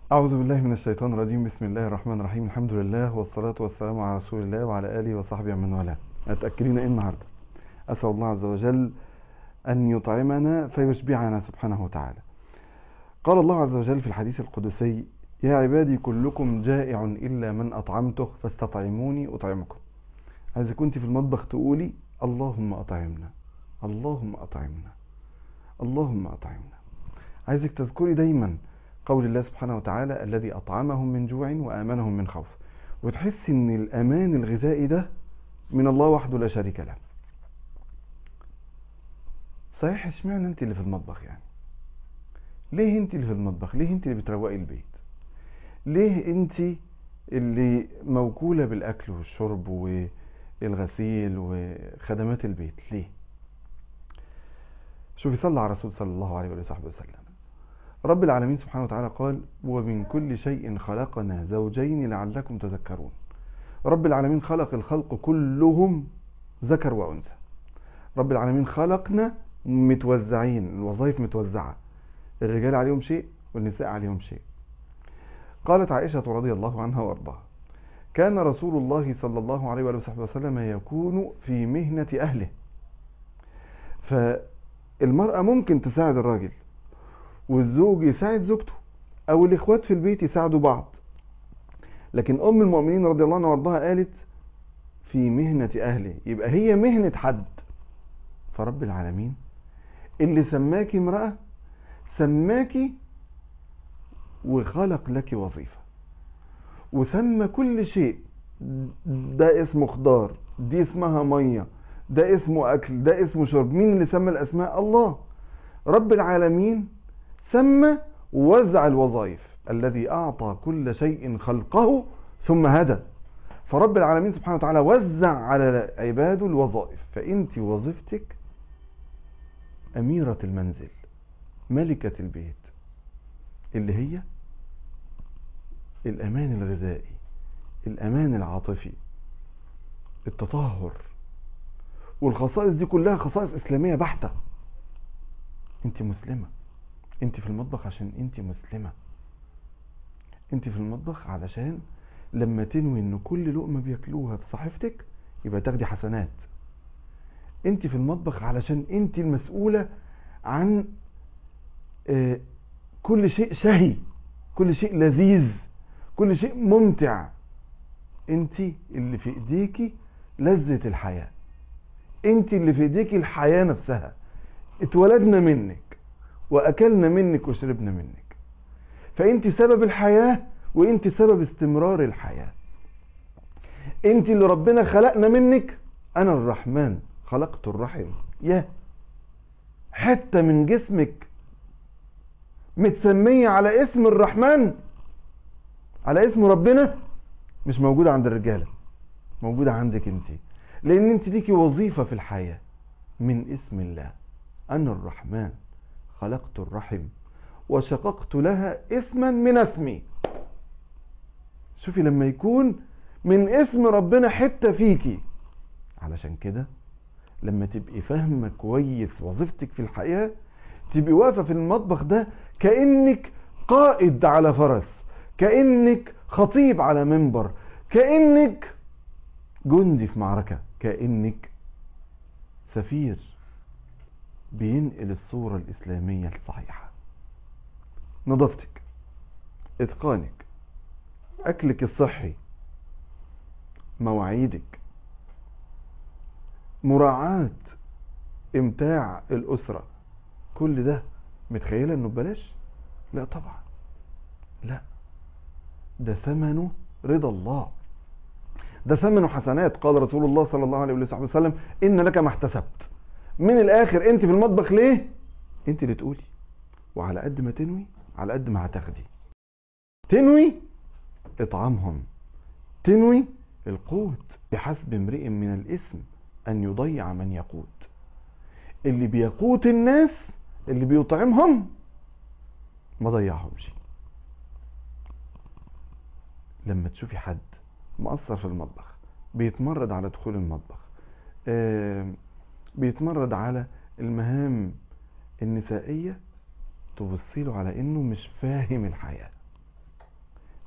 أعوذ بالله من الشيطان الرجيم بسم الله الرحمن الرحيم الحمد لله والصلاة والسلام على رسول الله وعلى آله وصحبه ومن والاه أتأكلين إيه النهاردة أسأل الله عز وجل أن يطعمنا فيشبعنا سبحانه وتعالى قال الله عز وجل في الحديث القدسي يا عبادي كلكم جائع إلا من أطعمته فاستطعموني أطعمكم عايزة كنت في المطبخ تقولي اللهم أطعمنا اللهم أطعمنا اللهم أطعمنا عايزك تذكري دايما قول الله سبحانه وتعالى الذي أطعمهم من جوع وآمنهم من خوف وتحس ان الأمان الغذائي ده من الله وحده لا شريك له صحيح اشمعنى انت اللي في المطبخ يعني ليه انت اللي في المطبخ ليه انت اللي بتروقي البيت ليه انت اللي موكولة بالأكل والشرب والغسيل وخدمات البيت ليه شوفي صلى على الرسول صلى الله عليه وصحبه وسلم رب العالمين سبحانه وتعالى قال ومن كل شيء خلقنا زوجين لعلكم تذكرون رب العالمين خلق الخلق كلهم ذكر وأنثى رب العالمين خلقنا متوزعين الوظائف متوزعة الرجال عليهم شيء والنساء عليهم شيء قالت عائشة رضي الله عنها وارضاها كان رسول الله صلى الله عليه وآله وسلم يكون في مهنة أهله فالمرأة ممكن تساعد الراجل والزوج يساعد زوجته او الاخوات في البيت يساعدوا بعض لكن ام المؤمنين رضي الله عنها وارضاها قالت في مهنة اهله يبقى هي مهنة حد فرب العالمين اللي سماكي امرأة سماكي وخلق لك وظيفة وسمى كل شيء ده اسمه خضار دي اسمها مية ده اسمه اكل ده اسمه شرب مين اللي سمى الاسماء الله رب العالمين سمى ووزع الوظائف الذي أعطى كل شيء خلقه ثم هدى فرب العالمين سبحانه وتعالى وزع على عباده الوظائف فأنت وظيفتك أميرة المنزل ملكة البيت اللي هي الأمان الغذائي الأمان العاطفي التطهر والخصائص دي كلها خصائص إسلامية بحتة أنت مسلمة انت في المطبخ عشان انت مسلمة انت في المطبخ علشان لما تنوي ان كل لقمة بياكلوها في صحيفتك يبقى تاخدي حسنات انت في المطبخ علشان انت المسؤولة عن اه كل شيء شهي كل شيء لذيذ كل شيء ممتع انت اللي في ايديكي لذة الحياة انت اللي في ايديكي الحياة نفسها اتولدنا منك واكلنا منك وشربنا منك فانت سبب الحياة وانت سبب استمرار الحياة انت اللي ربنا خلقنا منك انا الرحمن خلقت الرحم يا حتة من جسمك متسمية على اسم الرحمن على اسم ربنا مش موجودة عند الرجالة موجودة عندك انت لان انت ليكي وظيفة في الحياة من اسم الله انا الرحمن خلقت الرحم وشققت لها اسما من اسمي شوفي لما يكون من اسم ربنا حتة فيكي علشان كده لما تبقي فاهمة كويس وظيفتك في الحياة تبقي واقفة في المطبخ ده كأنك قائد على فرس كأنك خطيب على منبر كأنك جندي في معركة كأنك سفير بينقل الصورة الإسلامية الصحيحة نظافتك إتقانك أكلك الصحي مواعيدك مراعاة إمتاع الأسرة كل ده متخيلة إنه ببلاش؟ لا طبعا لا ده ثمنه رضا الله ده ثمنه حسنات قال رسول الله صلى الله عليه وسلم إن لك ما احتسبت من الاخر انت في المطبخ ليه انت اللي تقولي وعلى قد ما تنوي على قد ما هتاخدي تنوي اطعامهم تنوي القوت بحسب امرئ من الاسم ان يضيع من يقوت اللي بيقوت الناس اللي بيطعمهم ما ضيعهمش لما تشوفي حد مقصر في المطبخ بيتمرد على دخول المطبخ آه بيتمرد على المهام النسائية تبصيله على انه مش فاهم الحياة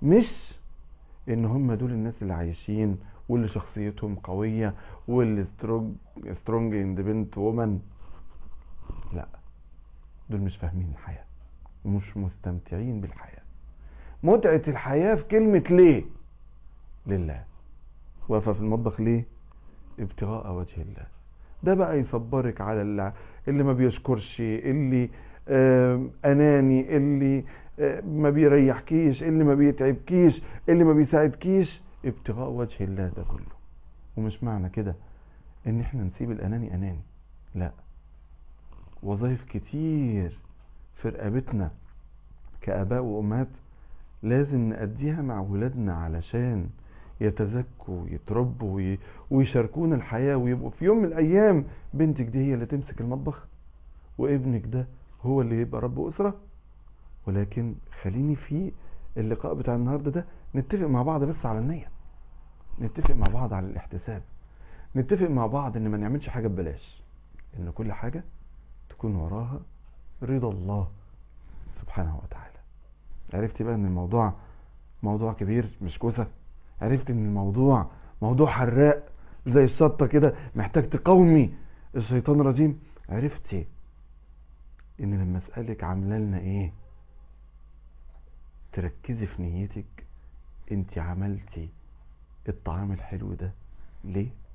مش ان هم دول الناس اللي عايشين واللي شخصيتهم قوية واللي سترونج سترونج اندبندنت وومن لا دول مش فاهمين الحياة ومش مستمتعين بالحياة متعة الحياة في كلمة ليه لله واقفة في المطبخ ليه ابتغاء وجه الله ده بقى يصبرك على اللي, اللي ما بيشكرش اللي آه اناني اللي آه ما بيريحكيش اللي ما بيتعبكيش اللي ما بيساعدكيش ابتغاء وجه الله ده كله ومش معنى كده ان احنا نسيب الاناني اناني لا وظائف كتير في رقبتنا كاباء وامهات لازم نأديها مع ولادنا علشان يتزكوا ويتربوا ويشاركونا الحياة ويبقوا في يوم من الأيام بنتك دي هي اللي تمسك المطبخ وابنك ده هو اللي يبقى رب أسرة ولكن خليني في اللقاء بتاع النهاردة ده نتفق مع بعض بس على النية نتفق مع بعض على الاحتساب نتفق مع بعض ان ما نعملش حاجة ببلاش ان كل حاجة تكون وراها رضا الله سبحانه وتعالى عرفتي بقى ان الموضوع موضوع كبير مش كوسة عرفت ان الموضوع موضوع حراق زي الشطة كده محتاج تقاومي الشيطان الرجيم عرفتي ان لما اسألك عامله لنا ايه تركزي في نيتك انت عملتي الطعام الحلو ده ليه